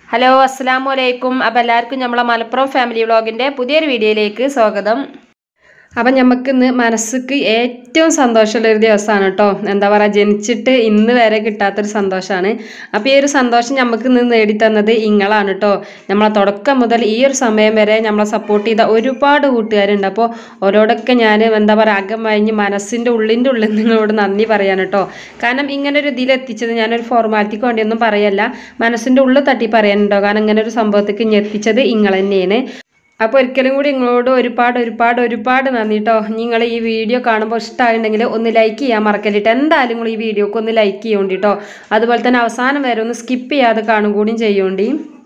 Hello അസ്സാം വലൈക്കും അപ്പം എല്ലാവർക്കും നമ്മളെ മലപ്പുറം ഫാമിലി വ്ളോഗിൻ്റെ പുതിയൊരു വീഡിയോയിലേക്ക് സ്വാഗതം അപ്പം നമുക്ക് ഇന്ന് മനസ്സിക്ക് ഏറ്റവും സന്തോഷമുള്ള ഒരു ദിവസമാണ് കേട്ടോ എന്താ പറയുക ജനിച്ചിട്ട് ഇന്ന് വരെ കിട്ടാത്തൊരു സന്തോഷമാണ് അപ്പോൾ ഈ ഒരു സന്തോഷം നമുക്ക് ഇന്ന് നേടിത്തന്നത് ഇങ്ങളാണ് കേട്ടോ നമ്മളെ തുടക്കം മുതൽ ഈ ഒരു സമയം വരെ നമ്മളെ സപ്പോർട്ട് ചെയ്ത ഒരുപാട് കൂട്ടുകാരുണ്ട് അപ്പോൾ ഓരോടൊക്കെ ഞാൻ എന്താ പറയുക അകം കഴിഞ്ഞ് മനസ്സിൻ്റെ ഉള്ളിൻ്റെ ഉള്ളിൽ നിങ്ങളോട് നന്ദി പറയാൻ കേട്ടോ കാരണം ഇങ്ങനെ ഒരു ഇതിലെത്തിച്ചത് ഞാനൊരു ഫോർമാലിറ്റിക്ക് വേണ്ടിയൊന്നും പറയല്ല മനസ്സിൻ്റെ ഉള്ളിൽ തട്ടി പറയാനുണ്ടോ കാരണം ഇങ്ങനെ ഒരു സംഭവത്തേക്ക് ഇനി എത്തിച്ചത് ഇങ്ങൾ തന്നെയാണ് അപ്പോൾ ഒരിക്കലും കൂടി നിങ്ങളോട് ഒരുപാട് ഒരുപാട് ഒരുപാട് നന്ദി കേട്ടോ നിങ്ങൾ ഈ വീഡിയോ കാണുമ്പോൾ ഇഷ്ടമായിട്ടുണ്ടെങ്കിൽ ഒന്ന് ലൈക്ക് ചെയ്യാൻ മറക്കല്ലിട്ട് എന്തായാലും നിങ്ങൾ ഈ വീഡിയോക്ക് ഒന്ന് ലൈക്ക് ചെയ്യോണ്ടി കേട്ടോ അതുപോലെ തന്നെ അവസാനം വരെ ഒന്ന് സ്കിപ്പ് ചെയ്യാതെ കാണും കൂടിയും ചെയ്യോണ്ടി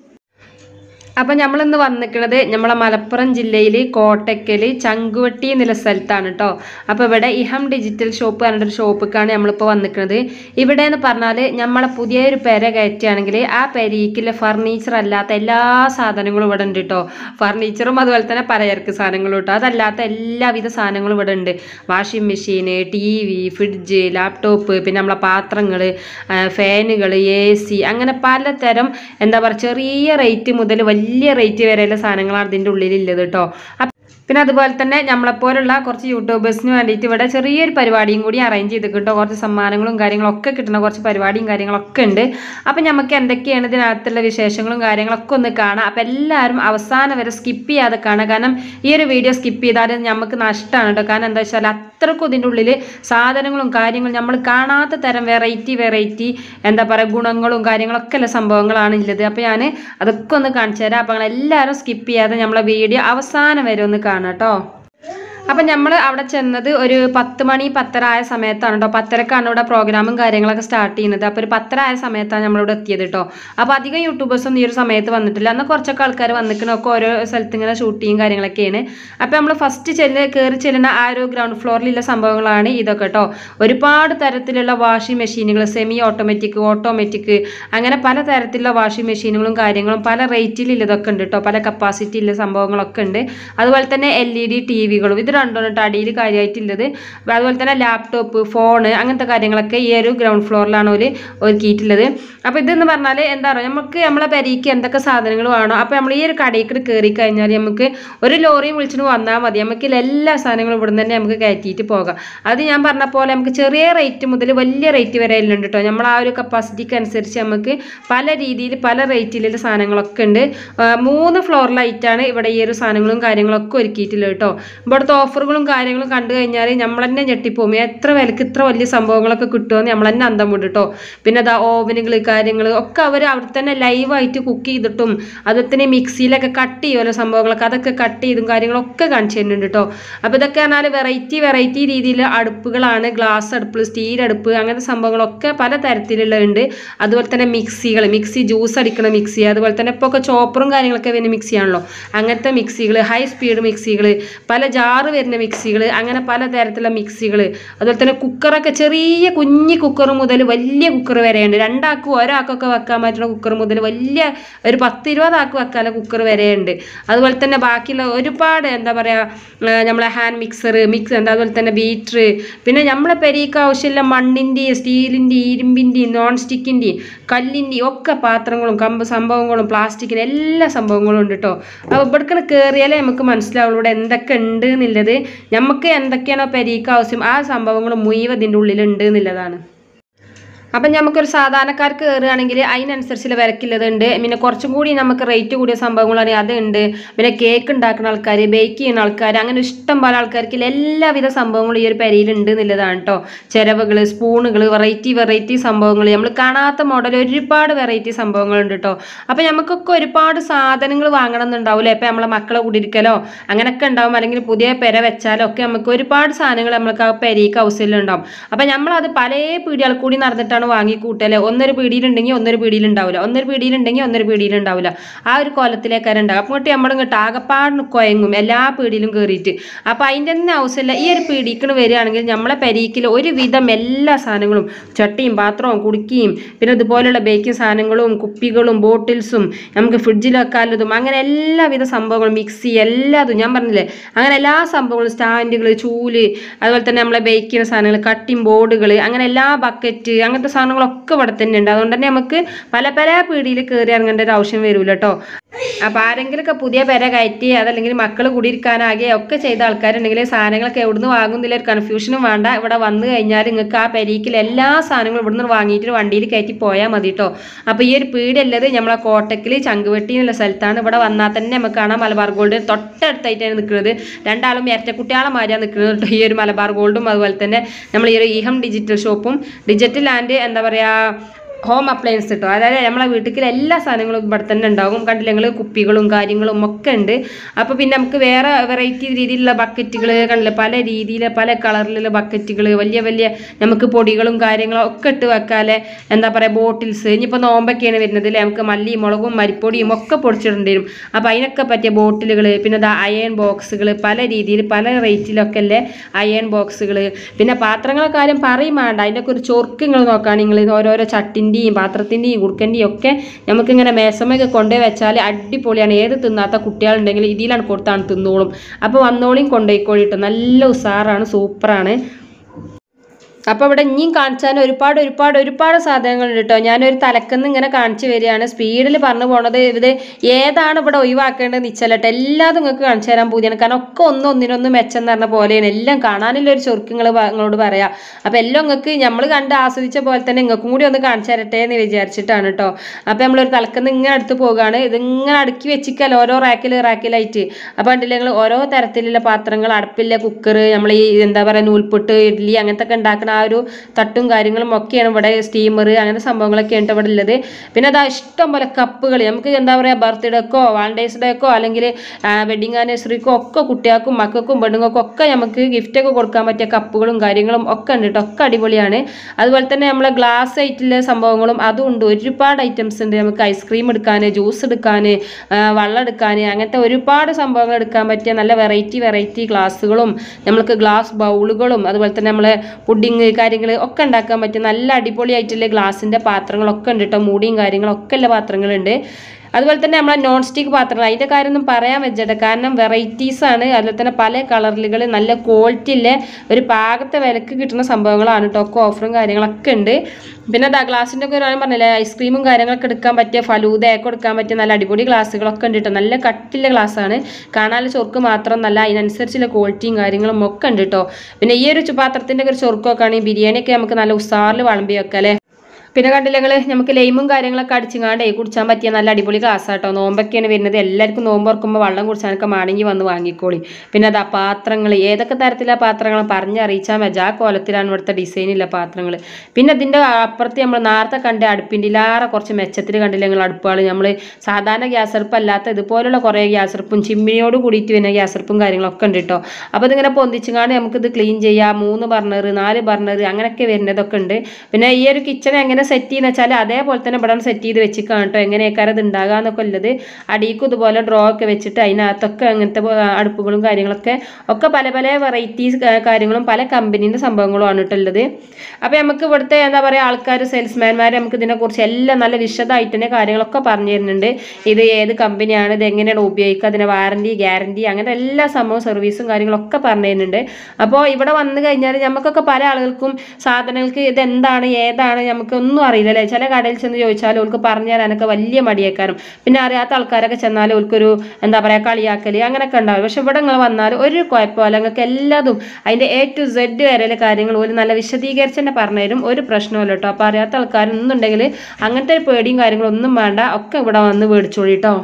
അപ്പം നമ്മളിന്ന് വന്നിരിക്കുന്നത് നമ്മളെ മലപ്പുറം ജില്ലയിൽ കോട്ടക്കൽ ചങ്കുവട്ടി എന്നുള്ള സ്ഥലത്താണ് കേട്ടോ അപ്പോൾ ഇവിടെ ഇഹം ഡിജിറ്റൽ ഷോപ്പ് പറഞ്ഞൊരു ഷോപ്പിക്കാണ് നമ്മളിപ്പോൾ വന്നിരിക്കുന്നത് ഇവിടെ എന്ന് പറഞ്ഞാൽ നമ്മളെ പുതിയൊരു പെര കയറ്റുകയാണെങ്കിൽ ആ പെരയ്ക്കുള്ള ഫർണിച്ചർ അല്ലാത്ത എല്ലാ സാധനങ്ങളും ഇവിടെ ഉണ്ട് കേട്ടോ ഫർണിച്ചറും അതുപോലെ തന്നെ പലചരക്ക് സാധനങ്ങളും കേട്ടോ അതല്ലാത്ത എല്ലാവിധ സാധനങ്ങളും ഇവിടെ ഉണ്ട് വാഷിംഗ് മെഷീന് ടി വി ഫ്രിഡ്ജ് ലാപ്ടോപ്പ് പിന്നെ നമ്മളെ പാത്രങ്ങൾ ഫാനുകൾ എ സി അങ്ങനെ പലതരം എന്താ പറയുക ചെറിയ റേറ്റ് മുതൽ വലിയ റേറ്റ് വരെയുള്ള സാധനങ്ങളാണ് അതിൻ്റെ ഉള്ളിലുള്ളത് കേട്ടോ അപ്പ- പിന്നെ അതുപോലെ തന്നെ നമ്മളെപ്പോലുള്ള കുറച്ച് യൂട്യൂബേഴ്സിന് വേണ്ടിയിട്ട് ഇവിടെ ചെറിയൊരു പരിപാടിയും കൂടി അറേഞ്ച് ചെയ്ത് കേട്ടോ കുറച്ച് സമ്മാനങ്ങളും കാര്യങ്ങളൊക്കെ കിട്ടുന്ന കുറച്ച് പരിപാടിയും കാര്യങ്ങളൊക്കെ ഉണ്ട് അപ്പം നമുക്ക് എന്തൊക്കെയാണ് ഇതിനകത്തുള്ള വിശേഷങ്ങളും കാര്യങ്ങളൊക്കെ ഒന്ന് കാണാം അപ്പം എല്ലാവരും അവസാനം വരെ സ്കിപ്പ് ചെയ്യാതെ കാണാം കാരണം ഈ ഒരു വീഡിയോ സ്കിപ്പ് ചെയ്താൽ നമുക്ക് നഷ്ടമാണ് കേട്ടോ കാരണം എന്താ വെച്ചാൽ അത്രക്കും ഇതിൻ്റെ ഉള്ളിൽ സാധനങ്ങളും കാര്യങ്ങളും നമ്മൾ കാണാത്ത തരം വെറൈറ്റി വെറൈറ്റി എന്താ പറയുക ഗുണങ്ങളും കാര്യങ്ങളൊക്കെ ഉള്ള സംഭവങ്ങളാണ് ഉള്ളത് അപ്പോൾ ഞാൻ അതൊക്കെ ഒന്ന് കാണിച്ചു തരാം അപ്പോൾ എല്ലാവരും സ്കിപ്പ് ചെയ്യാതെ നമ്മളെ വീഡിയോ അവസാനം വരെ ഒന്ന് കാണാം കേട്ടോ അപ്പം നമ്മൾ അവിടെ ചെന്നത് ഒരു പത്ത് മണി പത്തര ആയ സമയത്താണ് കേട്ടോ പത്തരക്കാണ് ഇവിടെ പ്രോഗ്രാമും കാര്യങ്ങളൊക്കെ സ്റ്റാർട്ട് ചെയ്യുന്നത് അപ്പോൾ ഒരു പത്തര ആയ സമയത്താണ് നമ്മളിവിടെ എത്തിയത് കേട്ടോ അപ്പോൾ അധികം യൂട്യൂബേഴ്സൊന്നും ഈ ഒരു സമയത്ത് വന്നിട്ടില്ല അന്ന് കുറച്ചൊക്കെ ആൾക്കാർ വന്നിക്കണൊക്കെ ഓരോ സ്ഥലത്ത് ഇങ്ങനെ ഷൂട്ടിങ് കാര്യങ്ങളൊക്കെയാണ് അപ്പോൾ നമ്മൾ ഫസ്റ്റ് ചെല്ല് കയറി ചെല്ലുന്ന ആ ഒരു ഗ്രൗണ്ട് ഫ്ലോറിലുള്ള സംഭവങ്ങളാണ് ഇതൊക്കെ കേട്ടോ ഒരുപാട് തരത്തിലുള്ള വാഷിംഗ് മെഷീനുകൾ സെമി ഓട്ടോമാറ്റിക് ഓട്ടോമാറ്റിക് അങ്ങനെ പല തരത്തിലുള്ള വാഷിംഗ് മെഷീനുകളും കാര്യങ്ങളും പല റേറ്റിലുള്ളതൊക്കെ ഉണ്ട് കേട്ടോ പല കപ്പാസിറ്റി ഉള്ള സംഭവങ്ങളൊക്കെ ഉണ്ട് അതുപോലെ തന്നെ എൽ ഇ ഡി ടി വികളും ഇത് രണ്ടുമാണ് കേട്ടോ അടിയിൽ കാര്യമായിട്ടുള്ളത് അതുപോലെ തന്നെ ലാപ്ടോപ്പ് ഫോണ് അങ്ങനത്തെ കാര്യങ്ങളൊക്കെ ഈ ഒരു ഗ്രൗണ്ട് ഫ്ലോറിലാണ് ഒരു ഒരുക്കിയിട്ടുള്ളത് അപ്പോൾ ഇതെന്ന് പറഞ്ഞാൽ എന്താ പറയുക നമുക്ക് നമ്മളെ പെരീക്ക് എന്തൊക്കെ സാധനങ്ങൾ വേണോ അപ്പോൾ നമ്മൾ ഈ ഒരു കടയിൽ കയറി കഴിഞ്ഞാൽ നമുക്ക് ഒരു ലോറിയും വിളിച്ചിട്ട് വന്നാൽ മതി നമുക്ക് ഇതിൽ എല്ലാ സാധനങ്ങളും ഇവിടെ തന്നെ നമുക്ക് കയറ്റിയിട്ട് പോകാം അത് ഞാൻ പറഞ്ഞ പോലെ നമുക്ക് ചെറിയ റേറ്റ് മുതൽ വലിയ റേറ്റ് വരെ എല്ലാം ഉണ്ട് കേട്ടോ നമ്മൾ ആ ഒരു കപ്പാസിറ്റിക്ക് അനുസരിച്ച് നമുക്ക് പല രീതിയിൽ പല റേറ്റിലുള്ള സാധനങ്ങളൊക്കെ ഉണ്ട് ആ, മൂന്ന് ഫ്ലോറിലായിട്ടാണ് ഇവിടെ ഈ ഒരു സാധനങ്ങളും കാര്യങ്ങളൊക്കെ ഒരുക്കിയിട്ടുള്ളത് കേട്ടോ ഇവിടുത്തെ ഓഫറുകളും കാര്യങ്ങളും കണ്ടു കഴിഞ്ഞാൽ നമ്മൾ തന്നെ ഞെട്ടിപ്പോകും എത്ര വിലക്ക് ഇത്ര വലിയ സംഭവങ്ങളൊക്കെ കിട്ടുമെന്ന് നമ്മൾ തന്നെ അന്തം വിടും കേട്ടോ പിന്നെ അതാ ഓവനുകൾ കാര്യങ്ങൾ ഒക്കെ അവർ അവിടെ തന്നെ ലൈവായിട്ട് കുക്ക് ചെയ്തിട്ടും അതുപോലെ തന്നെ മിക്സിയിലൊക്കെ കട്ട് ചെയ്യുമല്ലോ സംഭവങ്ങളൊക്കെ അതൊക്കെ കട്ട് ചെയ്തും കാര്യങ്ങളൊക്കെ കാണിച്ചു തരുന്നുണ്ട് കേട്ടോ അപ്പോൾ ഇതൊക്കെ പറഞ്ഞാൽ വെറൈറ്റി വെറൈറ്റി രീതിയിൽ അടുപ്പുകളാണ് ഗ്ലാസ് അടുപ്പ് സ്റ്റീൽ അടുപ്പ് അങ്ങനത്തെ സംഭവങ്ങളൊക്കെ പല തരത്തിലുള്ളതുണ്ട് അതുപോലെ തന്നെ മിക്സികൾ മിക്സി ജ്യൂസ് അടിക്കണ മിക്സി അതുപോലെ തന്നെ ഇപ്പോൾ ഒക്കെ ചോപ്പറും കാര്യങ്ങളൊക്കെ വരുന്ന മിക്സിയാണല്ലോ അങ്ങനത്തെ മിക്സികൾ ഹൈ സ്പീഡ് മിക്സികൾ പല ജാറ് വരുന്ന മിക്സികൾ അങ്ങനെ പല തരത്തിലുള്ള മിക്സികൾ അതുപോലെ തന്നെ കുക്കറൊക്കെ ചെറിയ കുഞ്ഞി കുക്കർ മുതൽ വലിയ കുക്കർ വരെയുണ്ട് രണ്ടാൾക്കും ഒരാൾക്കൊക്കെ വെക്കാൻ പറ്റുന്ന കുക്കർ മുതൽ വലിയ ഒരു പത്ത് ഇരുപതാൾക്ക് വെക്കാനുള്ള കുക്കർ വരെയുണ്ട് അതുപോലെ തന്നെ ബാക്കിയുള്ള ഒരുപാട് എന്താ പറയുക നമ്മളെ ഹാൻഡ് മിക്സർ മിക്സ് എന്താ അതുപോലെ തന്നെ ബീറ്റർ പിന്നെ നമ്മളെ പെരീക്ക് ആവശ്യമുള്ള മണ്ണിൻ്റെയും സ്റ്റീലിൻ്റെയും ഇരുമ്പിൻ്റെയും നോൺ സ്റ്റിക്കിൻ്റെയും കല്ലിൻ്റെയും ഒക്കെ പാത്രങ്ങളും കമ്പ് സംഭവങ്ങളും പ്ലാസ്റ്റിക്കിൻ്റെ എല്ലാ സംഭവങ്ങളും ഉണ്ട് കേട്ടോ അപ്പോൾ ഇവിടേക്കാണ് കയറിയാലേ നമുക്ക് മനസ്സിലാവുള്ളൂ ഇവിടെ എന്തൊക്കെ ഉണ്ട് എന്നുള്ളത് നമുക്ക് എന്തൊക്കെയാണോ പെരീക്ക് ആവശ്യം ആ സംഭവങ്ങൾ മുഴുവൻ ഇതിൻ്റെ ഉള്ളിലുണ്ട് എന്നുള്ളതാണ് അപ്പം നമുക്കൊരു സാധാരണക്കാർക്ക് കയറുകയാണെങ്കിൽ അതിനനുസരിച്ചുള്ള വിലക്കുള്ളതുണ്ട് പിന്നെ കുറച്ചും കൂടി നമുക്ക് റേറ്റ് കൂടിയ സംഭവങ്ങളാണെങ്കിൽ അതുണ്ട് പിന്നെ കേക്ക് ഉണ്ടാക്കുന്ന ആൾക്കാർ ബേക്ക് ചെയ്യുന്ന ആൾക്കാർ അങ്ങനെ ഇഷ്ടം പോലെ ആൾക്കാർക്ക് എല്ലാവിധ സംഭവങ്ങളും ഈ ഒരു പെരയിലുണ്ട് എന്നുള്ളതാണ് കേട്ടോ ചിരവുകൾ സ്പൂണുകൾ വെറൈറ്റി വെറൈറ്റി സംഭവങ്ങൾ നമ്മൾ കാണാത്ത മോഡൽ ഒരുപാട് വെറൈറ്റി സംഭവങ്ങളുണ്ട് കേട്ടോ അപ്പം നമുക്കൊക്കെ ഒരുപാട് സാധനങ്ങൾ വാങ്ങണം എന്നുണ്ടാവില്ലേ ഇപ്പം നമ്മളെ മക്കളെ കുടിയിരിക്കലോ അങ്ങനെയൊക്കെ ഉണ്ടാവും അല്ലെങ്കിൽ പുതിയ പെര വെച്ചാലോ ഒക്കെ നമുക്ക് ഒരുപാട് സാധനങ്ങൾ നമുക്ക് ആ പെരയ്ക്ക് ഹൗസിലുണ്ടാവും അപ്പം നമ്മളത് പല പീടികൾ കൂടി നടന്നിട്ടാണ് വാങ്ങിക്കൂട്ടല്ലേ ഒന്നൊരു പീടിയിലുണ്ടെങ്കിൽ ഒന്നൊരു പീടിയിലുണ്ടാവില്ല ഒന്നൊരു പീടിയിലുണ്ടെങ്കിൽ ഒന്നൊരു പീടിയിലുണ്ടാവില്ല ആ ഒരു കോലത്തിലേക്കാണ് ഉണ്ടാവും അപ്പോൾ ഇങ്ങോട്ട് നമ്മളിങ്ങോട്ട് ആകപ്പാടിന് കുഴങ്ങും എല്ലാ പീടിയിലും കയറിയിട്ട് അപ്പോൾ അതിൻ്റെ തന്നെ ആവശ്യമില്ല ഈ ഒരു പീടിക്കണ് വരികയാണെങ്കിൽ നമ്മളെ പെരീക്കിൽ ഒരുവിധം എല്ലാ സാധനങ്ങളും ചട്ടിയും പാത്രവും കുടുക്കിയും പിന്നെ ഇതുപോലുള്ള ബേക്കിംഗ് സാധനങ്ങളും കുപ്പികളും ബോട്ടിൽസും നമുക്ക് ഫ്രിഡ്ജിൽ വെക്കാനുള്ളതും അങ്ങനെ എല്ലാവിധ സംഭവങ്ങളും മിക്സി എല്ലാതും ഞാൻ പറഞ്ഞില്ലേ അങ്ങനെ എല്ലാ സംഭവങ്ങളും സ്റ്റാൻഡുകൾ ചൂല് അതുപോലെ തന്നെ നമ്മളെ ബേക്ക് ചെയ്യുന്ന സാധനങ്ങൾ കട്ടിങ് ബോർഡുകൾ അങ്ങനെ എല്ലാ ബക്കറ്റ് അങ്ങനത്തെ സാധനങ്ങളൊക്കെ ഇവിടെ തന്നെ ഉണ്ട് അതുകൊണ്ട് തന്നെ നമുക്ക് പല പല പീടിയിൽ കയറി ഇറങ്ങേണ്ട ഒരു ആവശ്യം വരൂല കേട്ടോ അപ്പൊ ആരെങ്കിലുമൊക്കെ പുതിയ പെര കയറ്റി അതല്ലെങ്കിൽ മക്കൾ കുടിയിരിക്കാനാകെ ഒക്കെ ചെയ്ത ആൾക്കാരുണ്ടെങ്കിൽ സാധനങ്ങളൊക്കെ എവിടുന്ന് വാങ്ങുന്നില്ല ഒരു കൺഫ്യൂഷനും വേണ്ട ഇവിടെ വന്നു കഴിഞ്ഞാൽ നിങ്ങൾക്ക് ആ പെരീക്കിൽ എല്ലാ സാധനങ്ങളും ഇവിടുന്ന് വാങ്ങിയിട്ട് വണ്ടിയിൽ കയറ്റി പോയാൽ മതി കേട്ടോ അപ്പൊ ഈ ഒരു പീടിയല്ലത് നമ്മളെ കോട്ടക്കിൽ ചങ്കുവെട്ടി എന്നുള്ള സ്ഥലത്താണ് ഇവിടെ വന്നാൽ തന്നെ നമുക്ക് കാണാം മലബാർ ഗോൾഡ് തൊട്ടടുത്തായിട്ടാണ് നിൽക്കുന്നത് രണ്ടാളും ഇരട്ടക്കുട്ടിയാളെ മാതിരിയാണ് നിൽക്കുന്നത് കേട്ടോ ഈ ഒരു മലബാർ ഗോൾഡും അതുപോലെ തന്നെ നമ്മൾ ഈ ഒരു ഈഹം ഡിജിറ്റൽ ഷോപ്പും ഡിജിറ്റൽ ആൻഡ് എന്താ പറയാ ഹോം അപ്ലയൻസ് കിട്ടും അതായത് നമ്മളെ വീട്ടിൽ എല്ലാ സാധനങ്ങളും ഇവിടെ തന്നെ ഉണ്ടാകും കണ്ടില്ല ഞങ്ങൾ കുപ്പികളും കാര്യങ്ങളും ഒക്കെ ഉണ്ട് അപ്പോൾ പിന്നെ നമുക്ക് വേറെ വെറൈറ്റി രീതിയിലുള്ള ബക്കറ്റുകൾ കണ്ടില്ല പല രീതിയിൽ പല കളറിലുള്ള ബക്കറ്റുകൾ വലിയ വലിയ നമുക്ക് പൊടികളും കാര്യങ്ങളും ഒക്കെ ഇട്ട് വെക്കാലെ എന്താ പറയുക ബോട്ടിൽസ് ഇനിയിപ്പോൾ നോമ്പൊക്കെയാണ് വരുന്നത് അല്ലേ നമുക്ക് മല്ലി മുളകും മരിപ്പൊടിയും ഒക്കെ പൊടിച്ചിടേണ്ടി വരും അപ്പോൾ അതിനൊക്കെ പറ്റിയ ബോട്ടിലുകൾ പിന്നെ ദാ അയൺ ബോക്സുകൾ പല രീതിയിൽ പല റേറ്റിലൊക്കെ അല്ലേ അയൺ ബോക്സുകൾ പിന്നെ പാത്രങ്ങളെ കാര്യം പറയും വേണ്ട അതിൻ്റെയൊക്കെ ഒരു ചൊർക്ക് നിങ്ങൾ നോക്കുകയാണെങ്കിൽ നിങ്ങൾ ഓരോരോ ചട്ടിൻ്റെയും പാത്രത്തിൻ്റെയും കുടുക്കൻ്റെയും ഒക്കെ നമുക്കിങ്ങനെ മേസമൊക്കെ കൊണ്ടുപോയി വെച്ചാൽ അടിപൊളിയാണ് ഏത് തിന്നാത്ത കുട്ടികളുണ്ടെങ്കിൽ ഇതിലാണ് കൊടുത്താണ് തിന്നോളും അപ്പോൾ വന്നോളിയും കൊണ്ടുപോയിക്കോളിട്ടോ നല്ല ഉസാറാണ് സൂപ്പറാണ് അപ്പോൾ ഇവിടെ ഇനിയും കാണിച്ചാൽ ഒരുപാട് ഒരുപാട് ഒരുപാട് സാധനങ്ങളുണ്ട് കേട്ടോ ഞാനൊരു തലക്കുന്ന് ഇങ്ങനെ കാണിച്ചു വരികയാണ് സ്പീഡിൽ പറഞ്ഞു പോണത് ഇത് ഏതാണ് ഇവിടെ ഒഴിവാക്കേണ്ടതെന്ന് ഇച്ചല്ലട്ടെ എല്ലാതും നിങ്ങൾക്ക് കാണിച്ചു തരാൻ പൂതിയാണ് കാരണം ഒക്കെ ഒന്ന് ഒന്നിനൊന്ന് മെച്ചം എന്ന് പറഞ്ഞ പോലെയാണ് എല്ലാം കാണാനുള്ള ഒരു ചൊറുക്ക് നിങ്ങൾ നിങ്ങളോട് പറയാം അപ്പോൾ എല്ലാം നിങ്ങൾക്ക് നമ്മൾ കണ്ട് ആസ്വദിച്ച പോലെ തന്നെ നിങ്ങൾക്കും കൂടി ഒന്ന് കാണിച്ചു തരട്ടെ എന്ന് വിചാരിച്ചിട്ടാണ് കേട്ടോ അപ്പോൾ നമ്മളൊരു തലക്കുന്ന് ഇങ്ങനെ അടുത്ത് പോകുകയാണ് ഇതിങ്ങനെ അടുക്കി വെച്ചിക്കല്ലോ ഓരോ റാക്കിൽ റാക്കിലായിട്ട് അപ്പോൾ കണ്ടില്ലേ നിങ്ങൾ ഓരോ തരത്തിലുള്ള പാത്രങ്ങൾ അടുപ്പിലെ കുക്കർ നമ്മൾ ഈ എന്താ പറയുക നൂൽപുട്ട് ഇഡ്ഡലി അങ്ങനത്തെ ഒക്കെ ഉണ്ടാക്കുന്ന ആ ഒരു തട്ടും കാര്യങ്ങളും ഒക്കെയാണ് ഇവിടെ സ്റ്റീമർ അങ്ങനെ സംഭവങ്ങളൊക്കെയാണ് ഇവിടെ ഉള്ളത് പിന്നെ അതാ ഇഷ്ടം പോലെ കപ്പുകൾ നമുക്ക് എന്താ പറയുക ബർത്ത്ഡേക്കോ വാലൻറ്റൈൻസ് ഡേക്കോ അല്ലെങ്കിൽ വെഡിങ് ആനിവേഴ്സറിക്കോ ഒക്കെ കുട്ടികൾക്കും മക്കൾക്കും പെണ്ണുങ്ങൾക്കും ഒക്കെ നമുക്ക് ഗിഫ്റ്റൊക്കെ കൊടുക്കാൻ പറ്റിയ കപ്പുകളും കാര്യങ്ങളും ഒക്കെ ഉണ്ട് കേട്ടോ ഒക്കെ അടിപൊളിയാണ് അതുപോലെ തന്നെ നമ്മളെ ഗ്ലാസ് ആയിട്ടുള്ള സംഭവങ്ങളും അതും ഉണ്ട് ഒരുപാട് ഐറ്റംസ് ഉണ്ട് നമുക്ക് ഐസ്ക്രീം എടുക്കാൻ ജ്യൂസ് എടുക്കാൻ വെള്ളം എടുക്കാൻ അങ്ങനത്തെ ഒരുപാട് സംഭവങ്ങൾ എടുക്കാൻ പറ്റിയ നല്ല വെറൈറ്റി വെറൈറ്റി ഗ്ലാസ്സുകളും നമ്മൾക്ക് ഗ്ലാസ് ബൗളുകളും അതുപോലെ തന്നെ നമ്മളെ പുഡിങ് കാര്യങ്ങൾ ഒക്കെ ഉണ്ടാക്കാൻ പറ്റിയ നല്ല അടിപൊളിയായിട്ടുള്ള ഗ്ലാസിൻ്റെ പാത്രങ്ങളൊക്കെ ഉണ്ട് കേട്ടോ മൂടിയും കാര്യങ്ങളൊക്കെ ഉള്ള പാത്രങ്ങളുണ്ട് അതുപോലെ തന്നെ നമ്മളെ നോൺ സ്റ്റിക്ക് പാത്രങ്ങൾ അതിൻ്റെ കാര്യമൊന്നും പറയാൻ വെച്ചിട്ട് കാരണം വെറൈറ്റീസ് ആണ് അതുപോലെ തന്നെ പല കളറുകൾ നല്ല ക്വാളിറ്റി ഉള്ള ഒരു പാകത്തെ വിലക്ക് കിട്ടുന്ന സംഭവങ്ങളാണ് കേട്ടോ ഒക്കെ ഓഫറും കാര്യങ്ങളൊക്കെ ഉണ്ട് പിന്നെ ദാ ഗ്ലാസിൻ്റെ ഒക്കെ ഒരു കാര്യം പറഞ്ഞില്ലേ ഐസ്ക്രീമും കാര്യങ്ങളൊക്കെ എടുക്കാൻ പറ്റിയ ഫലൂദയൊക്കെ എടുക്കാൻ പറ്റിയ നല്ല അടിപൊളി ഗ്ലാസ്സുകളൊക്കെ ഉണ്ട് കേട്ടോ നല്ല കട്ടിയുള്ള ഗ്ലാസ്സാണ് കാണാൻ ചൊർക്ക് മാത്രം നല്ല അതിനനുസരിച്ചുള്ള ക്വാളിറ്റിയും കാര്യങ്ങളും ഒക്കെ ഉണ്ട് കേട്ടോ പിന്നെ ഈ ഒരു ചു- പാത്രത്തിൻ്റെ ഒക്കെ ഒരു ചൊർക്കൊക്കെ ആണെങ്കിൽ ബിരിയാണിയൊക്കെ നമുക്ക് നല്ല ഉസാറിൽ വിളമ്പി വെക്കാം അല്ലേ പിന്നെ കണ്ടില്ല ഞങ്ങൾ നമുക്ക് ലൈമും കാര്യങ്ങളൊക്കെ അടിച്ചിങ്ങാണ്ടേ കുടിച്ചാൻ പറ്റിയ നല്ല അടിപൊളി ഗ്ലാസ് കേട്ടോ നോമ്പൊക്കെയാണ് വരുന്നത് എല്ലാവർക്കും നോമ്പ് തുറക്കുമ്പോൾ വെള്ളം കുടിച്ചാനൊക്കെ മാണെങ്കിൽ വന്ന് വാങ്ങിക്കോളി പിന്നെ അതാ പാത്രങ്ങൾ ഏതൊക്കെ തരത്തിലുള്ള പാത്രങ്ങൾ പറഞ്ഞറിയിച്ചാൽ മതി ആ കോലത്തിലാണ് ഇവിടുത്തെ ഡിസൈനില്ല പാത്രങ്ങൾ പിന്നെ ഇതിൻ്റെ അപ്പുറത്ത് നമ്മൾ നേരത്തെ കണ്ട അടുപ്പിൻ്റെ ഇലാറെ കുറച്ച് മെച്ചത്തിൽ കണ്ടില്ല ഞങ്ങൾ അടുപ്പുകൾ നമ്മൾ സാധാരണ ഗ്യാസ് അടുപ്പ് അല്ലാത്ത ഇതുപോലുള്ള കുറേ ഗ്യാസ് അടുപ്പും ചിമ്മിനിയോട് കൂടിയിട്ട് വരുന്ന ഗ്യാസ് അടുപ്പും കാര്യങ്ങളൊക്കെ ഉണ്ട് കേട്ടോ അപ്പോൾ ഇതിങ്ങനെ പൊന്തിച്ചുങ്ങാണ്ട് നമുക്കിത് ക്ലീൻ ചെയ്യാം മൂന്ന് ബർണർ നാല് ബർണർ അങ്ങനെയൊക്കെ വരുന്നതൊക്കെ ഉണ്ട് പിന്നെ ഈ ഒരു കിച്ചൺ എങ്ങനെ സെറ്റ് ചെയ്യുന്ന വെച്ചാൽ അതേപോലെ തന്നെ ഇവിടെ സെറ്റ് ചെയ്ത് വെച്ചിക്കാണ് കേട്ടോ എങ്ങനെയൊക്കെ അത് ഉണ്ടാകാന്നൊക്കെ ഉള്ളത് അടിയിക്കും ഇതുപോലെ ഡ്രോ ഒക്കെ വെച്ചിട്ട് അതിനകത്തൊക്കെ അങ്ങനത്തെ പോ- അടുപ്പുകളും കാര്യങ്ങളൊക്കെ ഒക്കെ പല പല വെറൈറ്റീസ് കാര്യങ്ങളും പല കമ്പനീൻ്റെ സംഭവങ്ങളുമാണ് കേട്ടോ ഉള്ളത് അപ്പോൾ നമുക്ക് ഇവിടുത്തെ എന്താ പറയുക ആൾക്കാർ സെയിൽസ്മാൻമാർ നമുക്ക് ഇതിനെക്കുറിച്ച് എല്ലാം നല്ല വിശദമായിട്ട് തന്നെ കാര്യങ്ങളൊക്കെ പറഞ്ഞു തരുന്നുണ്ട് ഇത് ഏത് കമ്പനിയാണ് ഇത് എങ്ങനെയാണ് ഉപയോഗിക്കുക അതിൻ്റെ വാറണ്ടി ഗ്യാരണ്ടി അങ്ങനെ എല്ലാ സംഭവം സർവീസും കാര്യങ്ങളൊക്കെ പറഞ്ഞു തരുന്നുണ്ട് അപ്പോൾ ഇവിടെ വന്നു കഴിഞ്ഞാൽ നമുക്കൊക്കെ പല ആളുകൾക്കും സാധനങ്ങൾക്ക് ഇത് എന്താണ് ഏതാണ് നമുക്ക് ഒന്നും അറിയില്ല അല്ലേ ചില കടയിൽ ചെന്ന് ചോദിച്ചാൽ അവർക്ക് പറഞ്ഞു തരാനൊക്കെ വലിയ മടിയേക്കാരും പിന്നെ അറിയാത്ത ആൾക്കാരൊക്കെ ചെന്നാൽ അവർക്കൊരു എന്താ പറയുക കളിയാക്കൽ അങ്ങനെയൊക്കെ ഉണ്ടാവും പക്ഷെ ഇവിടെ നിങ്ങൾ വന്നാൽ ഒരു കുഴപ്പമില്ല നിങ്ങൾക്ക് എല്ലാതും അതിൻ്റെ എ ടു സെഡ് വരെയുള്ള കാര്യങ്ങൾ ഒരു നല്ല വിശദീകരിച്ച് തന്നെ പറഞ്ഞുതരും ഒരു പ്രശ്നമില്ല കേട്ടോ അപ്പോൾ അറിയാത്ത ആൾക്കാരൊന്നുണ്ടെങ്കിൽ അങ്ങനത്തെ ഒരു പേടിയും കാര്യങ്ങളൊന്നും വേണ്ട ഒക്കെ ഇവിടെ വന്ന് മേടിച്ചോളി കേട്ടോ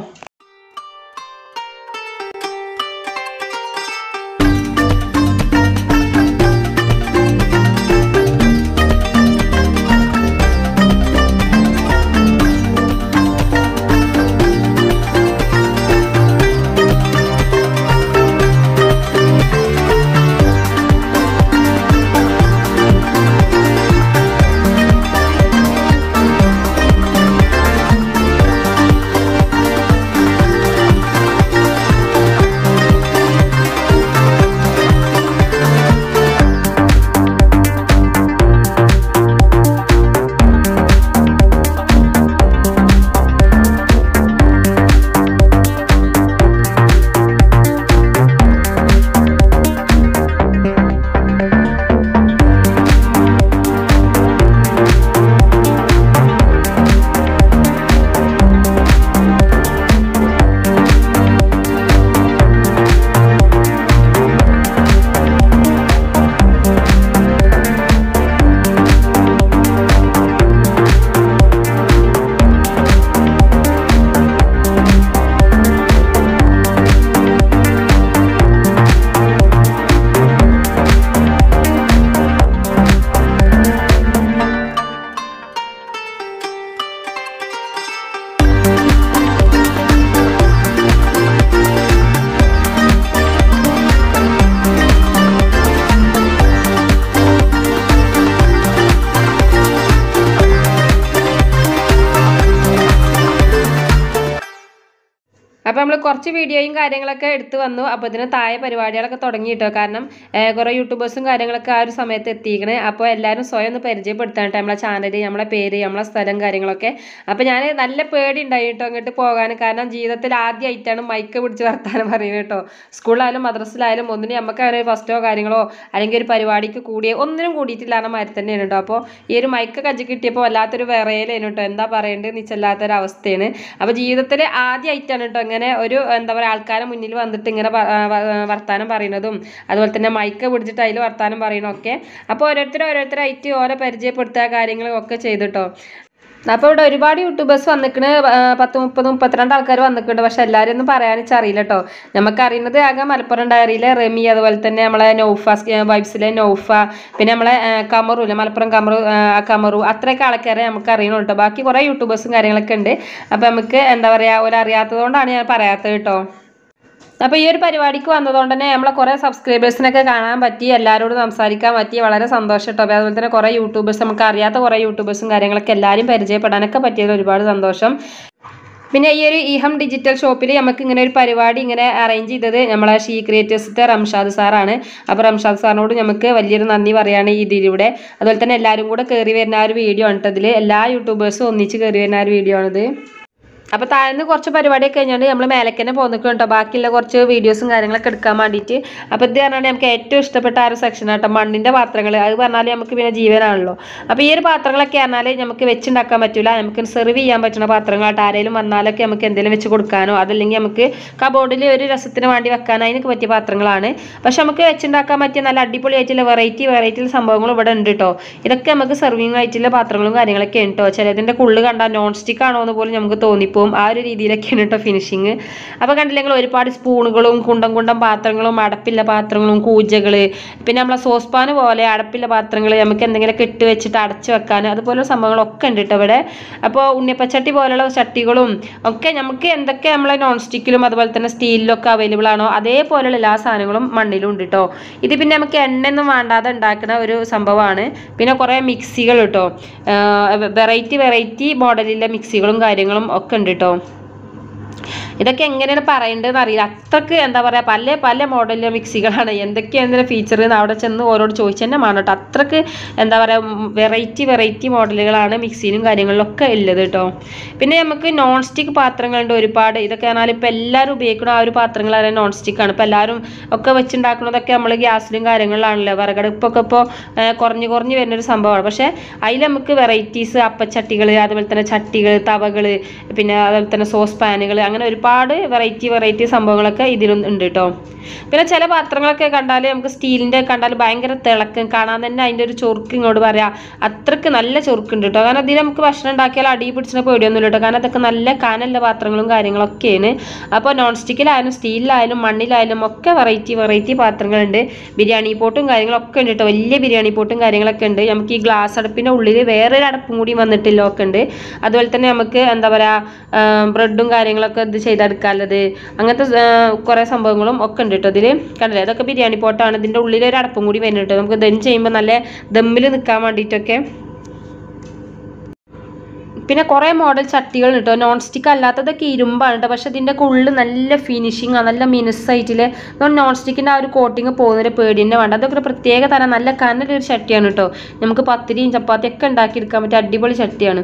അപ്പോൾ നമ്മൾ കുറച്ച് വീഡിയോയും കാര്യങ്ങളൊക്കെ എടുത്തു വന്നു അപ്പോൾ ഇതിന് താഴെ പരിപാടികളൊക്കെ തുടങ്ങി കേട്ടോ കാരണം ഏഹ്, കുറേ യൂട്യൂബേഴ്സും കാര്യങ്ങളൊക്കെ ആ ഒരു സമയത്ത് എത്തിക്കണേ അപ്പോൾ എല്ലാവരും സ്വയം ഒന്ന് പരിചയപ്പെടുത്താൻ കേട്ടോ നമ്മളെ ചാനൽ നമ്മളെ പേര് നമ്മളെ സ്ഥലം കാര്യങ്ങളൊക്കെ അപ്പോൾ ഞാൻ നല്ല പേടി ഉണ്ടായി കേട്ടോ അങ്ങോട്ട് പോകാൻ കാരണം ജീവിതത്തിൽ ആദ്യമായിട്ടാണ് മൈക്ക് പിടിച്ച് വർത്താനം പറയുന്നത് കേട്ടോ സ്കൂളിലായാലും മദ്രസിലായാലും ഒന്നിനും നമുക്ക് അങ്ങനെ ഫസ്റ്റോ കാര്യങ്ങളോ അല്ലെങ്കിൽ ഒരു പരിപാടിക്ക് കൂടിയോ ഒന്നിനും കൂടിയിട്ടില്ല എന്ന മാതിരി തന്നെയാണ് കേട്ടോ അപ്പോൾ ഈ ഒരു മൈക്ക് കജ്ജി കിട്ടിയപ്പോൾ വല്ലാത്തൊരു വിറയലേനു കേട്ടോ എന്താ പറയേണ്ടത് നിച്ചല്ലാത്തൊരു അവസ്ഥയാണ് അപ്പോൾ ജീവിതത്തിൽ ആദ്യമായിട്ടാണ് കേട്ടോ ഇങ്ങനെ ഒരു എന്താ പറയുക ആൾക്കാരെ മുന്നിൽ വന്നിട്ട് ഇങ്ങനെ വ- ആ, വ- ആ, വർത്താനം പറയുന്നതും അതുപോലെ തന്നെ മൈക്ക് പിടിച്ചിട്ട് അതിൽ വർത്താനം പറയണമൊക്കെ അപ്പോൾ ഓരോരുത്തർ ഓരോരുത്തരായിട്ട് ഓരോ പരിചയപ്പെടുത്തുക കാര്യങ്ങളും ഒക്കെ ചെയ്തിട്ടോ അപ്പോൾ ഇവിടെ ഒരുപാട് യൂട്യൂബേഴ്സ് വന്നിക്കണ് പത്ത് മുപ്പത് മുപ്പത്തിരണ്ട് ആൾക്കാർ വന്നിട്ടുണ്ട് പക്ഷെ എല്ലാവരും ഒന്നും പറയാനിച്ച് അറിയില്ല കേട്ടോ നമുക്ക് അറിയുന്നത് ആകെ മലപ്പുറം ഡയറിയിലെ റെമി അതുപോലെ തന്നെ നമ്മളെ നൗഫ വൈബ്സിലെ നൗഫ പിന്നെ നമ്മളെ ആ, കമറു ഇല്ലേ മലപ്പുറം കമറു ആ, കമറു അത്രയൊക്കെ ആൾക്കാരെ നമുക്ക് അറിയണുള്ളൂ കേട്ടോ ബാക്കി കുറേ യൂട്യൂബേഴ്സും കാര്യങ്ങളൊക്കെ ഉണ്ട് അപ്പോൾ നമുക്ക് എന്താ പറയുക ഒരു അറിയാത്തത് കൊണ്ടാണ് ഞാൻ പറയാത്തത് കേട്ടോ അപ്പോൾ ഈ ഒരു പരിപാടിക്ക് വന്നതുകൊണ്ട് തന്നെ നമ്മളെ കുറേ സബ്സ്ക്രൈബേഴ്സിനൊക്കെ കാണാൻ പറ്റി എല്ലാവരോടും സംസാരിക്കാൻ പറ്റി വളരെ സന്തോഷം കേട്ടോ അപ്പോൾ അതുപോലെ തന്നെ കുറേ യൂട്യൂബേഴ്സ് നമുക്ക് അറിയാത്ത കുറേ യൂട്യൂബേഴ്സും കാര്യങ്ങളൊക്കെ എല്ലാവരും പരിചയപ്പെടാനൊക്കെ പറ്റിയതിൽ ഒരുപാട് സന്തോഷം പിന്നെ ഈ ഒരു ഇഹം ഡിജിറ്റൽ ഷോപ്പിൽ നമുക്ക് ഇങ്ങനെ ഒരു പരിപാടി ഇങ്ങനെ അറേഞ്ച് ചെയ്തത് നമ്മളെ ഷീ ക്രിയേറ്റേഴ്സിൻ്റെ റംഷാദ് സാറാണ് അപ്പോൾ റംഷാദ് സാറിനോട് നമുക്ക് വലിയൊരു നന്ദി പറയാണ് ഇതിലൂടെ അതുപോലെ തന്നെ എല്ലാവരും കൂടെ കയറി വരുന്ന ആ ഒരു വീഡിയോ ആണ് കേട്ടോ ഇതിൽ എല്ലാ യൂട്യൂബേഴ്സും ഒന്നിച്ച് കയറി വരുന്ന ആ ഒരു വീഡിയോ ആണിത് അപ്പോൾ താഴ്ന്ന് കുറച്ച് പരിപാടിയൊക്കെ കഴിഞ്ഞാൽ നമ്മൾ മേലേക്ക് തന്നെ പോന്നിക്കും കേട്ടോ ബാക്കിയുള്ള കുറച്ച് വീഡിയോസും കാര്യങ്ങളൊക്കെ എടുക്കാൻ വേണ്ടിയിട്ട് അപ്പോൾ ഇത് പറഞ്ഞാൽ നമുക്ക് ഏറ്റവും ഇഷ്ടപ്പെട്ട ആ ഒരു സെക്ഷൻ കേട്ടോ മണ്ണിൻ്റെ പാത്രങ്ങൾ അത് പറഞ്ഞാൽ നമുക്ക് പിന്നെ ജീവനാണല്ലോ അപ്പോൾ ഈ ഒരു പാത്രങ്ങളൊക്കെ പറഞ്ഞാൽ നമുക്ക് വെച്ചുണ്ടാക്കാൻ പറ്റില്ല നമുക്ക് സെർവ് ചെയ്യാൻ പറ്റുന്ന പാത്രങ്ങളായിട്ട് ആരെങ്കിലും വന്നാലൊക്കെ നമുക്ക് എന്തെങ്കിലും വെച്ച് കൊടുക്കാനോ അതല്ലെങ്കിൽ നമുക്ക് കബോർഡിൽ ഒരു രസത്തിന് വേണ്ടി വെക്കാനോ അതിനൊക്കെ പറ്റിയ പാത്രങ്ങളാണ് പക്ഷെ നമുക്ക് വെച്ചുണ്ടാക്കാൻ പറ്റിയ നല്ല അടിപൊളിയായിട്ടുള്ള വെറൈറ്റി വെറൈറ്റി സംഭവങ്ങൾ ഇവിടെ ഉണ്ട് കേട്ടോ ഇതൊക്കെ നമുക്ക് സെർവിങ് ആയിട്ടുള്ള പാത്രങ്ങളും കാര്യങ്ങളൊക്കെ ഉണ്ട് കേട്ടോ ചിലതിൻ്റെ കുള്ള് കണ്ടാൽ നോൺ സ്റ്റിക്ക് ആണോ എന്ന് പോലും നമുക്ക് തോന്നിപ്പോവും ആ ഒരു രീതിയിലൊക്കെയാണ് കേട്ടോ ഫിനിഷിങ് അപ്പോൾ കണ്ടില്ലെങ്കിൽ ഒരുപാട് സ്പൂണുകളും കുണ്ടം കുണ്ടം പാത്രങ്ങളും അടപ്പില്ല പാത്രങ്ങളും കൂജകൾ പിന്നെ നമ്മളെ സോസ് പാൻ പോലെ അടപ്പില്ല പാത്രങ്ങൾ നമുക്ക് എന്തെങ്കിലുമൊക്കെ ഇട്ട് വെച്ചിട്ട് അടച്ച് വെക്കാൻ അതുപോലെ സംഭവങ്ങളൊക്കെ ഉണ്ട് കേട്ടോ ഇവിടെ അപ്പോൾ ഉണ്ണിയപ്പച്ചട്ടി പോലുള്ള ചട്ടികളും ഒക്കെ നമുക്ക് എന്തൊക്കെ നമ്മളെ നോൺ സ്റ്റിക്കിലും അതുപോലെ തന്നെ സ്റ്റീലിലൊക്കെ അവൈലബിൾ ആണോ അതേപോലെയുള്ള എല്ലാ സാധനങ്ങളും മണ്ണിലും ഉണ്ട് കേട്ടോ ഇത് പിന്നെ നമുക്ക് എണ്ണയൊന്നും വേണ്ടാതെ ഉണ്ടാക്കുന്ന ഒരു സംഭവമാണ് പിന്നെ കുറേ മിക്സികൾ കേട്ടോ വെറൈറ്റി വെറൈറ്റി മോഡലിലെ മിക്സികളും കാര്യങ്ങളും ഒക്കെ ഉണ്ട് കേട്ടോ ഇതൊക്കെ എങ്ങനെയാണ് പറയേണ്ടതെന്ന് അറിയില്ല അത്രക്ക് എന്താ പറയുക പല പല മോഡലിലെ മിക്സികളാണ് എന്തൊക്കെയാണ് ഇതിൻ്റെ ഫീച്ചർ എന്ന് അവിടെ ചെന്ന് ഓരോട് ചോദിച്ചു തന്നെ വേണം കേട്ടോ അത്രക്ക് എന്താ പറയുക വെറൈറ്റി വെറൈറ്റി മോഡലുകളാണ് മിക്സിയിലും കാര്യങ്ങളിലൊക്കെ ഉള്ളത് കേട്ടോ പിന്നെ നമുക്ക് നോൺ സ്റ്റിക്ക് പാത്രങ്ങളുണ്ട് ഒരുപാട് ഇതൊക്കെ പറഞ്ഞാൽ ഇപ്പോൾ എല്ലാവരും ഉപയോഗിക്കുന്ന ആ ഒരു പാത്രങ്ങളാണ് നോൺ സ്റ്റിക്കാണ് ഇപ്പോൾ എല്ലാവരും ഒക്കെ വെച്ചുണ്ടാക്കുന്നതൊക്കെ നമ്മൾ ഗ്യാസിലും കാര്യങ്ങളിലാണല്ലോ വിറകടുപ്പൊക്കെ ഇപ്പോൾ കുറഞ്ഞ് കുറഞ്ഞ് വരുന്നൊരു സംഭവമാണ് പക്ഷേ അതിൽ നമുക്ക് വെറൈറ്റീസ് അപ്പച്ചട്ടികൾ അതുപോലെ തന്നെ ചട്ടികൾ തവകൾ പിന്നെ അതുപോലെ തന്നെ സോസ് പാനുകൾ അങ്ങനെ ഒരുപാട് വെറൈറ്റി വെറൈറ്റി സംഭവങ്ങളൊക്കെ ഇതിലും ഉണ്ട് കേട്ടോ പിന്നെ ചില പാത്രങ്ങളൊക്കെ കണ്ടാൽ നമുക്ക് സ്റ്റീലിൻ്റെ കണ്ടാൽ ഭയങ്കര തിളക്കം കാണാൻ തന്നെ അതിൻ്റെ ഒരു ചൊറുക്ക് ഇങ്ങോട്ട് പറയാം അത്രക്ക് നല്ല ചൊറുക്കുണ്ട് കേട്ടോ കാരണം ഇതിൽ നമുക്ക് ഭക്ഷണം ഉണ്ടാക്കിയാൽ അടി പിടിച്ചിട്ട് പേടിയൊന്നുമില്ല കേട്ടോ കാരണം അതൊക്കെ നല്ല കാനല്ല പാത്രങ്ങളും കാര്യങ്ങളൊക്കെയാണ് അപ്പോൾ നോൺ സ്റ്റിക്കിലായാലും സ്റ്റീലിലായാലും മണ്ണിലായാലും ഒക്കെ വെറൈറ്റി വെറൈറ്റി പാത്രങ്ങളുണ്ട് ബിരിയാണി പോട്ടും കാര്യങ്ങളൊക്കെ ഉണ്ട് കേട്ടോ വലിയ ബിരിയാണി പോട്ടും കാര്യങ്ങളൊക്കെ ഉണ്ട് നമുക്ക് ഈ ഗ്ലാസ് അടുപ്പിൻ്റെ ഉള്ളിൽ വേറൊരു അടപ്പും കൂടി വന്നിട്ടില്ല ഒക്കെ ഉണ്ട് അതുപോലെ തന്നെ നമുക്ക് എന്താ പറയുക ബ്രെഡും കാര്യങ്ങളൊക്കെ ഇത് ചെയ്തെടുക്കാനുള്ളത് അങ്ങനത്തെ കുറേ സംഭവങ്ങളും ഒക്കെ ഉണ്ട് കേട്ടോ ഇതിൽ കണ്ടില്ലേ അതൊക്കെ ബിരിയാണി പോട്ടാണ് ഇതിൻ്റെ ഉള്ളിൽ ഒരു അടപ്പും കൂടി വരുന്നുണ്ട് കേട്ടോ നമുക്ക് ദം ചെയ്യുമ്പോൾ നല്ല ദമ്മിൽ നിൽക്കാൻ വേണ്ടിയിട്ടൊക്കെ പിന്നെ കുറേ മോഡൽ ചട്ടികൾ കേട്ടോ നോൺ സ്റ്റിക്ക് അല്ലാത്തതൊക്കെ ഇരുമ്പാണ് കേട്ടോ പക്ഷെ ഇതിൻ്റെ ഉള്ളിൽ നല്ല ഫിനിഷിങ് ആണ് നല്ല മിനുസായിട്ടില്ലേ നോൺ സ്റ്റിക്കിൻ്റെ ആ ഒരു കോട്ടിങ് പോകുന്നൊരു പേടി തന്നെ വേണ്ട അതൊക്കെ ഒരു പ്രത്യേക തരം നല്ല കനലൊരു ചട്ടിയാണ് കേട്ടോ നമുക്ക് പത്തിരിയും ചപ്പാത്തിയൊക്കെ ഉണ്ടാക്കിയെടുക്കാൻ പറ്റിയ അടിപൊളി ചട്ടിയാണ്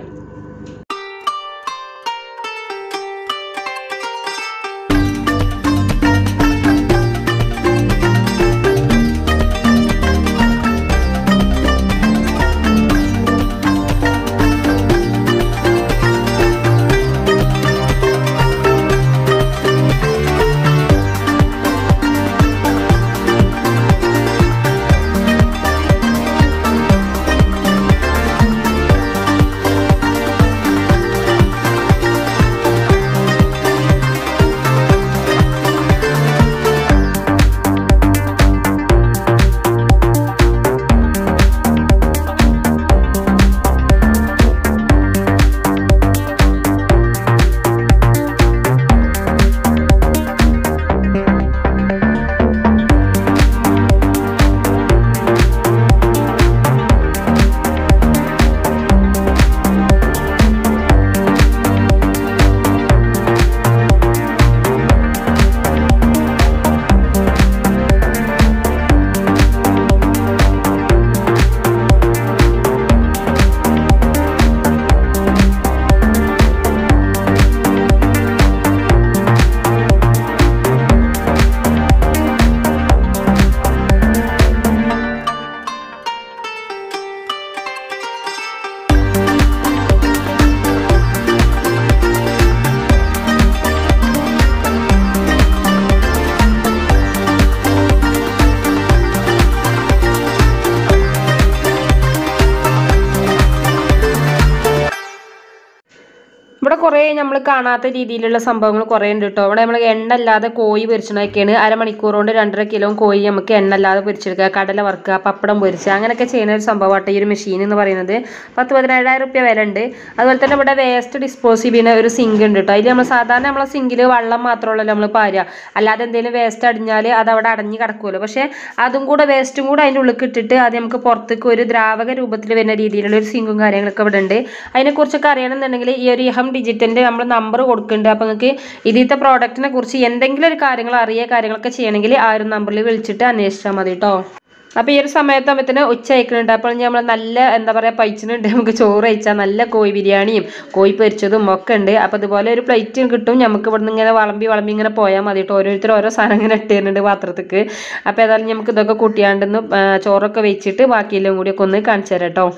ഇവിടെ കുറേ നമ്മൾ കാണാത്ത രീതിയിലുള്ള സംഭവങ്ങൾ കുറേ ഉണ്ട് കേട്ടോ ഇവിടെ നമ്മൾ എണ്ണ അല്ലാതെ കോഴി പൊരിച്ചണൊക്കെയാണ് അരമണിക്കൂർ കൊണ്ട് രണ്ടര കിലോ കോഴി നമുക്ക് എണ്ണ അല്ലാതെ പൊരിച്ചെടുക്കുക കടല വറുക്കുക പപ്പടം പൊരിക്കുക അങ്ങനെയൊക്കെ ചെയ്യുന്ന ഒരു സംഭവമാട്ടെ ഈ ഒരു മെഷീൻ എന്ന് പറയുന്നത് പത്ത് പതിനേഴായിരം റുപ്യ വില ഉണ്ട് അതുപോലെ തന്നെ ഇവിടെ വേസ്റ്റ് ഡിസ്പോസ് ചെയ്യുന്ന ഒരു സിങ്ക് ഉണ്ട് കേട്ടോ അതിൽ നമ്മൾ സാധാരണ നമ്മളെ സിങ്കിൽ വെള്ളം മാത്രമുള്ളല്ലോ നമ്മൾ പാരുക അല്ലാതെ എന്തെങ്കിലും വേസ്റ്റ് അടിഞ്ഞാൽ അത് അവിടെ അടഞ്ഞ് കിടക്കുമല്ലോ പക്ഷേ അതും കൂടെ വേസ്റ്റും കൂടെ അതിൻ്റെ ഉള്ളിൽ ഇട്ടിട്ട് അത് നമുക്ക് പുറത്തേക്ക് ഒരു ദ്രാവക രൂപത്തിൽ വരുന്ന രീതിയിലുള്ള ഒരു സിങ്കും കാര്യങ്ങളൊക്കെ ഇവിടെ ഉണ്ട് അതിനെക്കുറിച്ചൊക്കെ അറിയണമെന്നുണ്ടെങ്കിൽ ഈ ഒരു ഇഹം ഡിജിറ്റലിൻ്റെ നമ്മൾ നമ്പർ കൊടുക്കുന്നുണ്ട് അപ്പോൾ നിങ്ങൾക്ക് ഇതിലത്തെ പ്രോഡക്റ്റിനെ കുറിച്ച് എന്തെങ്കിലും ഒരു കാര്യങ്ങൾ അറിയ കാര്യങ്ങളൊക്കെ ചെയ്യണമെങ്കിൽ ആ ഒരു നമ്പറിൽ വിളിച്ചിട്ട് അന്വേഷിച്ചാൽ മതി കേട്ടോ അപ്പോൾ ഈ ഒരു സമയത്താകുമ്പോഴത്തേന് ഉച്ച അയക്കുന്നുണ്ട് അപ്പോൾ നമ്മൾ നല്ല എന്താ പറയുക പൈച്ചിനുണ്ട് നമുക്ക് ചോറ് കഴിച്ചാൽ നല്ല കോഴി ബിരിയാണിയും കോഴി പൊരിച്ചതും ഒക്കെ ഉണ്ട് അപ്പോൾ അതുപോലെ ഒരു പ്ലേറ്റ് കിട്ടും നമുക്ക് ഇവിടുന്ന് ഇങ്ങനെ വളമ്പി വളമ്പി ഇങ്ങനെ പോയാൽ മതി കേട്ടോ ഓരോരുത്തർ ഓരോ സാധനം ഇങ്ങനെ ഇട്ട് തരുന്നുണ്ട് പാത്രത്തേക്ക് അപ്പോൾ ഏതായാലും നമുക്ക് ഇതൊക്കെ കൂട്ടിയാണ്ടെന്ന് ആ, ചോറൊക്കെ വെച്ചിട്ട് ബാക്കിയെല്ലാം കൂടി ഒക്കെ ഒന്ന് കാണിച്ചു തരാം കേട്ടോ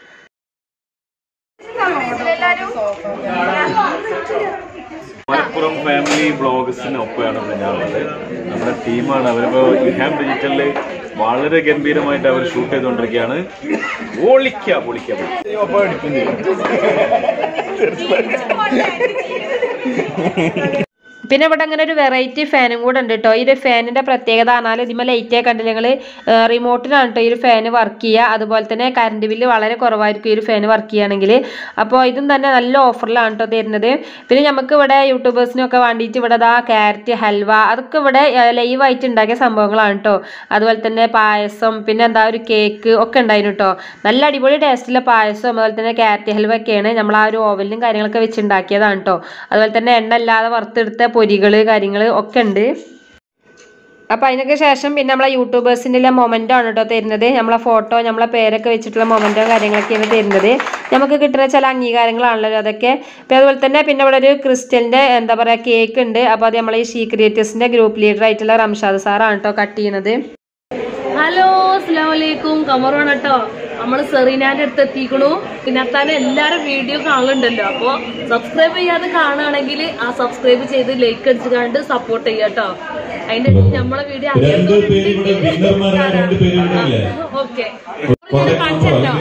മലപ്പുറം ഫാമിലി ബ്ലോഗ്സിന് ഒപ്പമാണ് ഞാനുള്ളത് നമ്മുടെ ടീമാണ് അവരിപ്പോ ഇഹാം ഡിജിറ്റലില് വളരെ ഗംഭീരമായിട്ട് അവർ ഷൂട്ട് ചെയ്തുകൊണ്ടിരിക്കുകയാണ് പൊളിക്ക പൊളിക്ക ഒപ്പം അടിക്കും ചെയ്യും. പിന്നെ ഇവിടെ അങ്ങനെ ഒരു വെറൈറ്റി ഫാനും കൂടെ ഉണ്ട് കേട്ടോ ഈ ഒരു ഫാനിന്റെ പ്രത്യേകത പറഞ്ഞാൽ ഇതിന്മേൽ ലൈറ്റ് കണ്ടില്ല ഞങ്ങൾ റിമോട്ടിലാണ് കേട്ടോ ഈ ഒരു ഫാന് വർക്ക് ചെയ്യുക അതുപോലെ തന്നെ കറണ്ട് ബില്ല് വളരെ കുറവായിരിക്കും ഈ ഒരു ഫാന് വർക്ക് ചെയ്യുകയാണെങ്കിൽ അപ്പോൾ ഇതും തന്നെ നല്ല ഓഫറിലാണ് കേട്ടോ തരുന്നത് പിന്നെ നമുക്ക് ഇവിടെ യൂട്യൂബേഴ്സിനൊക്കെ വേണ്ടിയിട്ട് ഇവിടെ ദാ ക്യാരറ്റ് ഹൽവ അതൊക്കെ ഇവിടെ ലൈവായിട്ട് ഉണ്ടാക്കിയ സംഭവങ്ങളാണ് കേട്ടോ അതുപോലെ തന്നെ പായസം പിന്നെ എന്താ ഒരു കേക്ക് ഒക്കെ ഉണ്ടായിരുന്നു കേട്ടോ നല്ല അടിപൊളി ടേസ്റ്റിലെ പായസം അതുപോലെ തന്നെ ക്യാരറ്റ് ഹൽവ ഒക്കെയാണ് നമ്മൾ ആ ഒരു ഓവലിലും കാര്യങ്ങളൊക്കെ വെച്ച് ഉണ്ടാക്കിയതാണ് കേട്ടോ അതുപോലെ തന്നെ എണ്ണ അല്ലാതെ വറുത്തെടുത്ത പൊരികൾ കാര്യങ്ങൾ ഒക്കെ ഉണ്ട് അപ്പം അതിനൊക്കെ ശേഷം പിന്നെ നമ്മളെ യൂട്യൂബേഴ്സിൻ്റെ മൊമെൻ്റോ ആണ് കേട്ടോ തരുന്നത് നമ്മളെ ഫോട്ടോ നമ്മളെ പേരൊക്കെ വെച്ചിട്ടുള്ള മൊമെൻ്റോ കാര്യങ്ങളൊക്കെയാണ് തരുന്നത് നമുക്ക് കിട്ടുന്ന ചില അംഗീകാരങ്ങളാണല്ലോ അതൊക്കെ പിന്നെ അതുപോലെ തന്നെ പിന്നെ ഇവിടെ ഒരു ക്രിസ്റ്റലിൻ്റെ എന്താ പറയുക കേക്ക് ഉണ്ട് അപ്പോൾ അത് നമ്മളെ ഈ ഷീ ക്രിയേറ്റേഴ്സിൻ്റെ ഗ്രൂപ്പ് ലീഡർ ആയിട്ടുള്ള റംഷാദ് സാറാണ് കേട്ടോ കട്ട് ചെയ്യുന്നത് ഹലോ അസ്ലാമലൈക്കും കമറാണ് കേട്ടോ നമ്മള് സെറീനാന്റെ അടുത്ത് എത്തിക്കണു പിന്നെ തന്നെ എല്ലാരും വീഡിയോ കാണുന്നുണ്ടല്ലോ അപ്പൊ സബ്സ്ക്രൈബ് ചെയ്യാതെ കാണുകയാണെങ്കിൽ ആ സബ്സ്ക്രൈബ് ചെയ്ത് ലൈക്ക് അടിച്ച് കണ്ട് സപ്പോർട്ട് ചെയ്യാട്ടോ അതിന്റെ ഇടയിൽ നമ്മളെ വീഡിയോ രണ്ട് പേര് ഇവിടെ വിന്നർമാരായ രണ്ട് പേര് ഇവിടെ ഇല്ലേ ഓക്കെ കോൺടാക്ട് നമ്പർ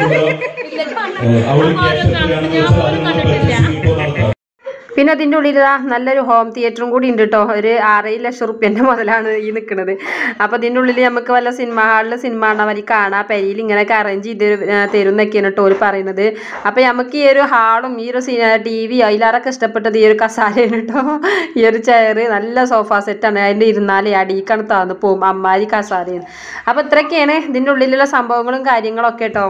അവൾ ക്യാഷ് എത്രയാണെന്ന് വെച്ചാൽ അതിനുള്ള പരസ്യം ഇപ്പോൾ നടത്താം പിന്നെ അതിൻ്റെ ഉള്ളിൽ ഇതാ നല്ലൊരു ഹോം തിയേറ്ററും കൂടി ഉണ്ട് കേട്ടോ ഒരു ആറേഴ് ലക്ഷം റുപ്യൻ്റെ മുതലാണ് ഈ നിൽക്കുന്നത് അപ്പോൾ ഇതിൻ്റെ ഉള്ളിൽ നമുക്ക് വല്ല സിനിമ ഹാളിൽ സിനിമ കാണാൻ വരി കാണാം പെരിയിൽ ഇങ്ങനെയൊക്കെ അറേഞ്ച് ചെയ്ത് തരും എന്നൊക്കെയാണ് കേട്ടോ ഒരു പറയുന്നത് അപ്പോൾ നമുക്ക് ഈ ഒരു ഹാളും ഈ ഒരു ടി വി അതിലാറൊക്കെ ഇഷ്ടപ്പെട്ടത് ഈ ഒരു കസാലയാണ് കേട്ടോ ഈ ഒരു ചെയർ നല്ല സോഫ സെറ്റാണ് അതിൻ്റെ ഇരുന്നാലേ അടിയിക്കാണ് താന്ന് പോകും അമ്മാരി കസാലയാണ് അപ്പോൾ ഇത്രയൊക്കെയാണ് ഇതിൻ്റെ ഉള്ളിലുള്ള സംഭവങ്ങളും കാര്യങ്ങളൊക്കെ കേട്ടോ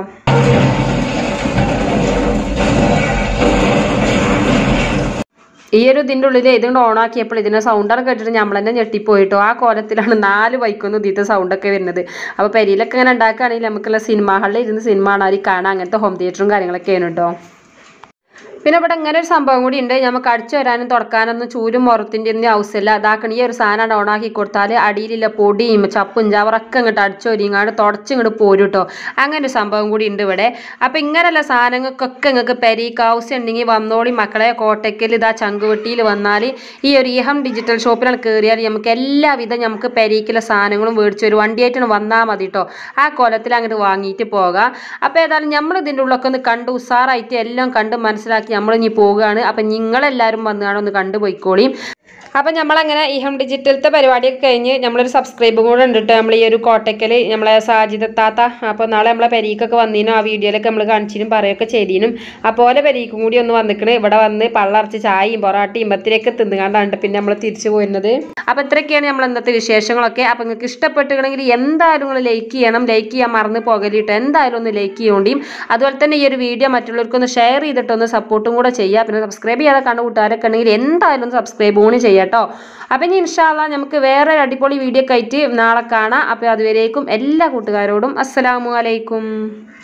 ഈ ഒരു ഇതിൻ്റെ ഉള്ളിൽ ഇതുകൊണ്ട് ഓണാക്കിയപ്പോൾ ഇതിൻ്റെ സൗണ്ടാണ് കേട്ടിട്ട് നമ്മൾ തന്നെ ഞെട്ടിപ്പോയിട്ടോ ആ കോലത്തിലാണ് നാല് ബൈക്കൊന്നും ഇതിൻ്റെ സൗണ്ടൊക്കെ വരുന്നത് അപ്പോൾ പെരിയിലൊക്കെ ഇങ്ങനെ ഉണ്ടാക്കുകയാണെങ്കിൽ നമുക്കുള്ള സിനിമ ഹാളിൽ ഇരുന്ന് സിനിമ കാണാൻ കാണാം അങ്ങനത്തെ ഹോം തിയേറ്ററും കാര്യങ്ങളൊക്കെയാണ് കേട്ടോ പിന്നെ ഇവിടെ ഇങ്ങനെ ഒരു സംഭവം കൂടി ഉണ്ട് നമുക്ക് അടിച്ചു വരാനും തുടക്കാനൊന്നും ചൂരും മുറത്തിൻ്റെ ഒന്നും ആവശ്യമില്ല അതാക്കണ ഈ ഒരു സാധനം ഓണാക്കി കൊടുത്താൽ അടിയിലുള്ള പൊടിയും ചപ്പും ചവറൊക്കെ ഇങ്ങോട്ട് അടിച്ചു വരിങ്ങാണ്ട് തുടച്ച് ഇങ്ങോട്ട് പോരും കേട്ടോ അങ്ങനെ ഒരു സംഭവം കൂടി ഉണ്ട് ഇവിടെ അപ്പം ഇങ്ങനെയുള്ള സാധനങ്ങൾക്കൊക്കെ നിങ്ങൾക്ക് പെരീക്ക് ആവശ്യം ഉണ്ടെങ്കിൽ വന്നോളി മക്കളെ കോട്ടയ്ക്കൽ ഇതാ ചങ്കുവെട്ടിയിൽ വന്നാൽ ഈ ഒരു ഇഹം ഡിജിറ്റൽ ഷോപ്പിലാണ് കയറിയാൽ നമുക്ക് എല്ലാവിധ നമുക്ക് പെരീക്കുള്ള സാധനങ്ങളും മേടിച്ച് ഒരു വണ്ടിയായിട്ടാണ് വന്നാൽ മതി കേട്ടോ ആ കോലത്തിൽ അങ്ങോട്ട് വാങ്ങിയിട്ട് പോകാം അപ്പോൾ ഏതായാലും നമ്മൾ ഇതിൻ്റെ ഉള്ളൊക്കെ ഒന്ന് കണ്ട് ഉഷാറായിട്ട് എല്ലാം കണ്ട് മനസ്സിലാക്കി നമ്മൾ ഇനി പോവുകയാണ് അപ്പം നിങ്ങളെല്ലാവരും വന്നുകാണ് ഒന്ന് കണ്ടു പോയിക്കോളിയും അപ്പം നമ്മളങ്ങനെ ഈ ഹം ഡിജിറ്റലത്തെ പരിപാടിയൊക്കെ കഴിഞ്ഞ് നമ്മളൊരു സബ്സ്ക്രൈബും കൂടെ ഉണ്ട് കേട്ടോ നമ്മൾ ഈ ഒരു കോട്ടയ്ക്കൽ നമ്മളെ സാജിദത്താത്ത അപ്പോൾ നാളെ നമ്മളെ പെരീക്കൊക്കെ വന്നീനും ആ വീഡിയോയിലൊക്കെ നമ്മൾ കാണിച്ചിനും പറയുകയൊക്കെ ചെയ്തീനും അപ്പോൾ പെരീക്കും കൂടി ഒന്ന് വന്നിക്കണ് ഇവിടെ വന്ന് പള്ളറച്ച് ചായയും പൊറാട്ടയും പത്തിരിയൊക്കെ തിന്നുകാണ്ടാണ് പിന്നെ നമ്മൾ തിരിച്ചു പോരുന്നത് അപ്പോൾ ഇത്രയൊക്കെയാണ് നമ്മൾ ഇന്നത്തെ വിശേഷങ്ങളൊക്കെ അപ്പോൾ നിങ്ങൾക്ക് ഇഷ്ടപ്പെട്ടുകയാണെങ്കിൽ എന്തായാലും നിങ്ങൾ ലൈക്ക് ചെയ്യണം ലൈക്ക് ചെയ്യാൻ മറന്ന് പോകലിട്ട് എന്തായാലും ഒന്ന് ലൈക്ക് ചെയ്യേണ്ടിയും അതുപോലെ തന്നെ ഈ ഒരു വീഡിയോ മറ്റുള്ളവർക്കൊന്ന് ഷെയർ ചെയ്തിട്ടൊന്ന് സപ്പോർട്ടും കൂടെ ചെയ്യുക പിന്നെ സബ്സ്ക്രൈബ് ചെയ്യാതെ കണ്ട കൂട്ടുകാരൊക്കെ ഉണ്ടെങ്കിൽ എന്തായാലും ഒന്ന് സബ്സ്ക്രൈബ് കൂടി ചെയ്യാം കേട്ടോ അപ്പം ഇനി ഇൻഷാല്ല നമുക്ക് വേറെ ഒരു അടിപൊളി വീഡിയോ ഒക്കെ ആയിട്ട് നാളെ കാണാം അപ്പോൾ അതുവരേക്കും എല്ലാ കൂട്ടുകാരോടും അസ്സലാമു അലൈക്കും